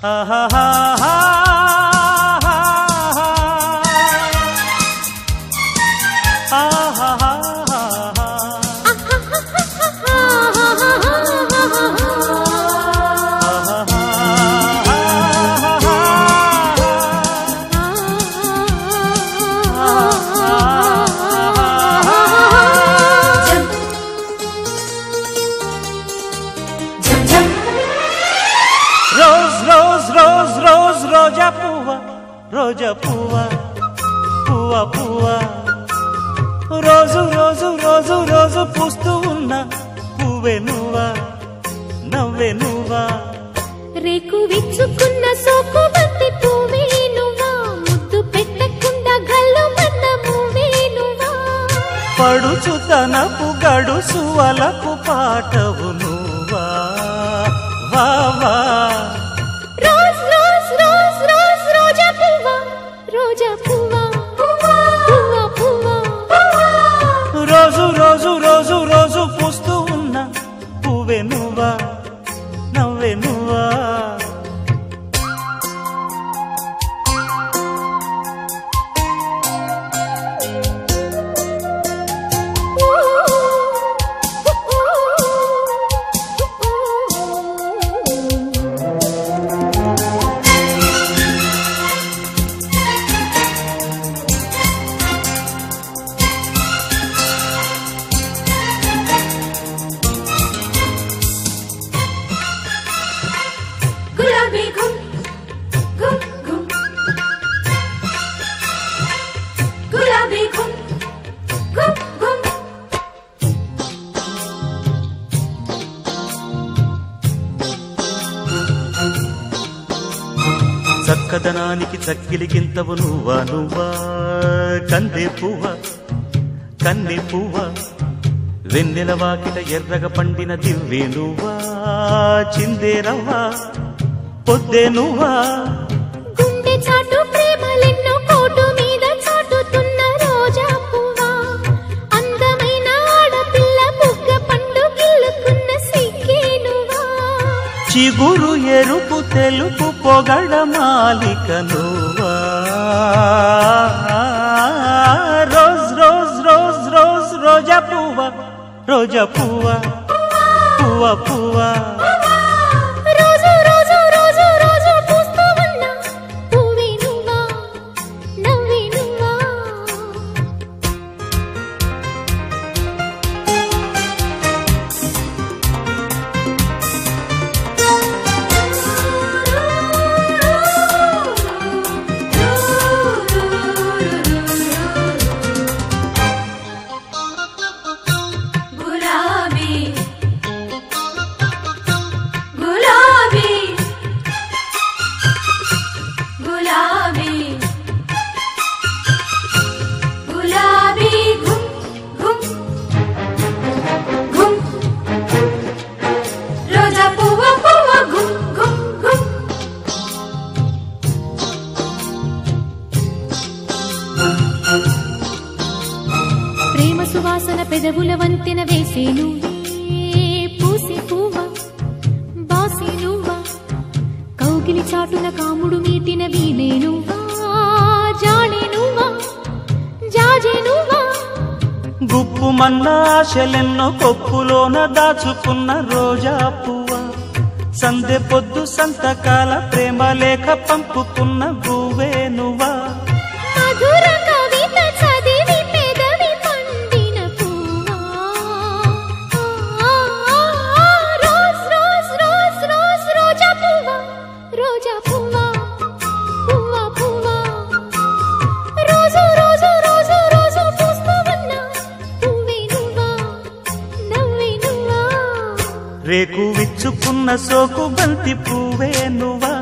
rose rose rose rose రోజా పువ్వ రోజా పువ్వ పువ్వ పువ్వ రోజు రోజు రోజు రోజు పూస్తూ ఉన్న పువ్వే నువ్వా నవ్వే నువ్వా రేకు విచ్చుకున్న సోకు బంతి పువ్వే నువ్వా ముద్దు పెట్టకుండా గల్లు మన్న మువ్వే నువ్వా పడుచు తనపు గడుసు అలకు పాటవు నువ్వా వా వా రోజ్ రోజ్ రోజ్ రోజ్ రోజా పువ్వా రోజా పువ్వా పువ్వా పువ్వా రోజు రోజు రోజు రోజు పూస్తూ ఉన్న పువ్వే నువ్వా నవ్వే నువ్వా గులాబీ గుమ్ గుమ్ గుమ్ గులాబీ గుమ్ గుమ్ గుమ్ చక్కదనానికి చక్కిలికింతవు నువ్వా నువ్వా కందే పువ్వ కన్నె పువ్వ వెన్నెల వాకిట ఎర్రగ పండిన దివ్వే నువ్వా చిందే రవ్వా పొద్దే నువ్వా గుండె చాటు ప్రేమలెన్నో కోటు మీద చాటుతున్న రోజా పువ్వా అందమైన ఆడపిల్ల బుగ్గ పండు గిల్లుకున్న సిగ్గే నువ్వా చిగురు ఎరుపు తెలుపు పొగడ మాలిక నువ్వా రోజ్ రోజ్ రోజ్ రోజ్ రోజా పువ్వ రోజా పువ్వ పువ్వ పువ్వ రోజు రోజు రోజు రోజు పూస్తూ ఉన్న పువ్వే నువ్వా నవ్వే నువ్వా గులాబీ గులాబీ గులాబీ గులాబీ గుమ్ గుమ్ గుమ్ రోజా పువ్వ పువ్వ గుమ్ గుమ్ గుమ్ ప్రేమ సువాసన పెదవుల వంతెన వేసే నువ్వే పూసే పువ్వ బాసే నువ్వా కౌగిలి చాటున కాముడు మీటిన వీణే నువ్వా జాడే నువ్వా జాజే నువ్వా గుప్పు మన్న ఆశలెన్నో కొప్పులోన దాచుకున్న రోజా పువ్వ సందె పొద్దు సంతకాల ప్రేమ లేఖ పంపుకున్న గువ్వే నువ్వా మధుర కవిత చదివి పెదవి పండిన పువ్వా ఆ, ఆ, ఆ, రోజ్ రోజ్ రోజ్ రోజ్ రోజా పువ్వా రోజా పువ్వా పువ్వా పువ్వా రోజు రోజు రోజు రోజు పూస్తూ ఉన్న పువ్వే నువ్వా నవ్వే నువ్వా రేకు విచ్చుకున్న సోకు బంతి పువ్వే నువ్వా